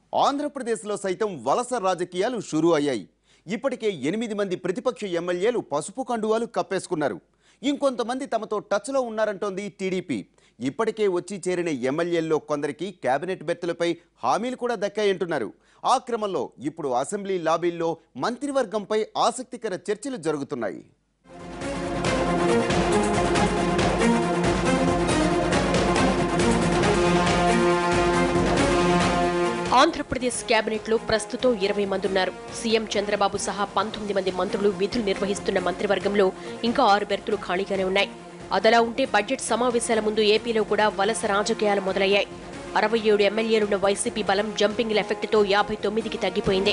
ఆంధ్రప్రదేశ్లో సైతం వలస రాజకీయాలు షురూ అయ్యాయి ఇప్పటికే ఎనిమిది మంది ప్రతిపక్ష ఎమ్మెల్యేలు పసుపు కండువాలు కప్పేసుకున్నారు ఇంకొంతమంది తమతో టచ్లో ఉన్నారంటోంది టీడీపీ ఇప్పటికే వచ్చి చేరిన ఎమ్మెల్యేల్లో కొందరికి కేబినెట్ బెర్తులపై హామీలు కూడా దక్కాయంటున్నారు ఆ క్రమంలో ఇప్పుడు అసెంబ్లీ లాబీల్లో మంత్రివర్గంపై ఆసక్తికర చర్చలు జరుగుతున్నాయి ఆంధ్రప్రదేశ్ కేబినెట్ లో ప్రస్తుతం ఇరవై మంది ఉన్నారు సీఎం చంద్రబాబు సహా పంతొమ్మిది మంది మంత్రులు విధులు నిర్వహిస్తున్న మంత్రివర్గంలో ఇంకా ఆరు బెర్తులు ఖాళీగానే ఉన్నాయి అదలా ఉంటే బడ్జెట్ సమావేశాల ముందు ఏపీలో కూడా వలస రాజకీయాలు మొదలయ్యాయి అరవై ఏడు ఎమ్మెల్యేలున్న వైసీపీ బలం జంపింగ్ ఎఫెక్ట్తో యాభై తొమ్మిదికి తగ్గిపోయింది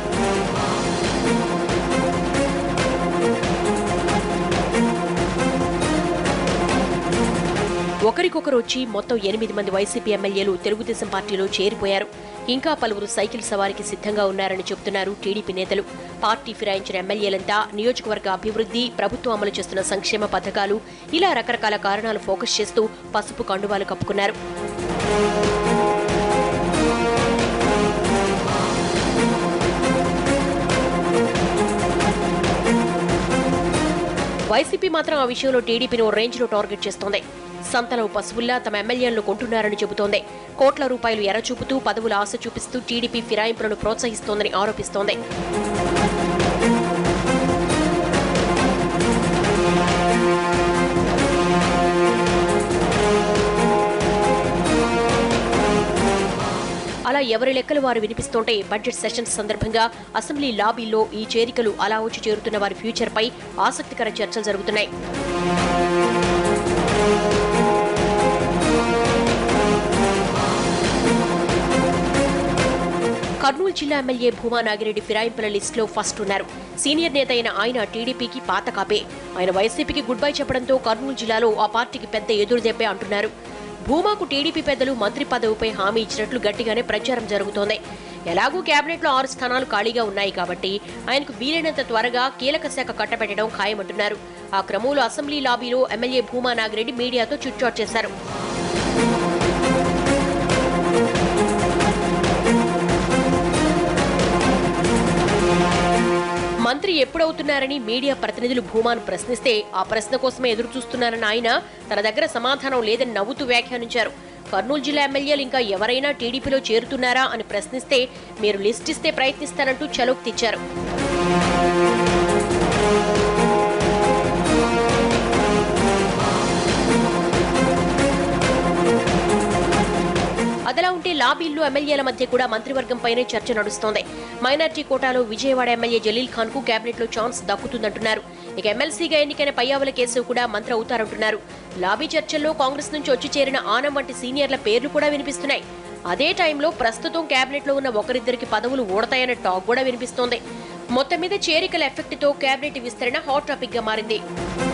ఒకరికొకరు వచ్చి మొత్తం ఎనిమిది మంది వైసీపీ ఎమ్మెల్యేలు తెలుగుదేశం పార్టీలో చేరిపోయారు ఇంకా పలువురు సైకిల్ సవారికి సిద్ధంగా ఉన్నారని చెబుతున్నారు టీడీపీ నేతలు పార్టీ ఫిరాయించిన ఎమ్మెల్యేలంతా నియోజకవర్గ అభివృద్ధి ప్రభుత్వం అమలు చేస్తున్న సంక్షేమ పథకాలు ఇలా రకరకాల కారణాలు ఫోకస్ చేస్తూ పసుపు కండువాలు కప్పుకున్నారు వైసీపీ మాత్రం ఆ విషయంలో టీడీపీని ఓ రేంజ్లో టార్గెట్ చేస్తోంది సంతలో పశువుల్లా తమ ఎమ్మెల్యేలను కొంటున్నారని చెబుతోంది కోట్ల రూపాయలు ఎరచూపుతూ పదవుల ఆశ చూపిస్తూ టీడీపీ ఫిరాయింపులను ప్రోత్సహిస్తోందని ఆరోపిస్తోంది అలా ఎవరి లెక్కలు వారు వినిపిస్తుంటే బడ్జెట్ సెషన్స్ సందర్భంగా అసెంబ్లీ లాబీల్లో ఈ చేరికలు అలా వచ్చి చేరుతున్న వారి ఫ్యూచర్పై ఆసక్తికర చర్చలు జరుగుతున్నాయి కర్నూలు జిల్లా ఎమ్మెల్యే భూమా నాగిరెడ్డి ఫిరాయింపుల లిస్టులో ఫస్ట్ ఉన్నారు సీనియర్ నేత అయిన ఆయన టీడీపీకి పాత కాపే ఆయన వైసీపీకి గుడ్ బై చెప్పడంతో కర్నూలు జిల్లాలో ఆ పార్టీకి పెద్ద ఎదురు దెబ్బే అంటున్నారు భూమాకు టీడీపీ పెద్దలు మంత్రి పదవిపై హామీ ఇచ్చినట్లు గట్టిగానే ప్రచారం జరుగుతోంది ఎలాగూ కేబినెట్లో ఆరు స్థానాలు ఖాళీగా ఉన్నాయి కాబట్టి ఆయనకు వీలైనంత త్వరగా కీలక శాఖ కట్టబెట్టడం ఖాయమంటున్నారు ఆ క్రమంలో అసెంబ్లీ లాబీలో ఎమ్మెల్యే భూమా నాగిరెడ్డి మీడియాతో చుట్చాట్ చేశారు మంత్రి ఎప్పుడవుతున్నారని మీడియా ప్రతినిధులు భూమాను ప్రశ్నిస్తే ఆ ప్రశ్న కోసమే ఎదురు చూస్తున్నారన్న ఆయన తన దగ్గర సమాధానం లేదని నవ్వుతూ వ్యాఖ్యానించారు కర్నూలు జిల్లా ఎమ్మెల్యేలు ఇంకా ఎవరైనా టీడీపీలో చేరుతున్నారా అని ప్రశ్నిస్తే మీరు లిస్ట్ ఇస్తే ప్రయత్నిస్తానంటూ చలోక్తిచ్చారు అదలా ఉంటే లాబీల్లో ఎమ్మెల్యేల మధ్య కూడా మంత్రివర్గంపైనే చర్చ నడుస్తోంది మైనార్టీ కోటాలో విజయవాడ ఎమ్మెల్యే జలీల్ ఖాన్ కు కేబినెట్ లో ఛాన్స్ దక్కుతుందంటున్నారు ఇక ఎమ్మెల్సీగా ఎన్నికైన పయ్యావుల కేశవ్ కూడా మంత్రి అవుతారంటున్నారు లాబీ చర్చల్లో కాంగ్రెస్ నుంచి వచ్చి చేరిన ఆనం వంటి సీనియర్ల పేర్లు కూడా వినిపిస్తున్నాయి అదే టైంలో ప్రస్తుతం కేబినెట్ లో ఉన్న ఒకరిద్దరికి పదవులు ఊడతాయన్న టాక్ కూడా వినిపిస్తోంది మొత్తం మీద చేరికల ఎఫెక్ట్ తో కేబినెట్ విస్తరణ హాట్ టాపిక్ గా మారింది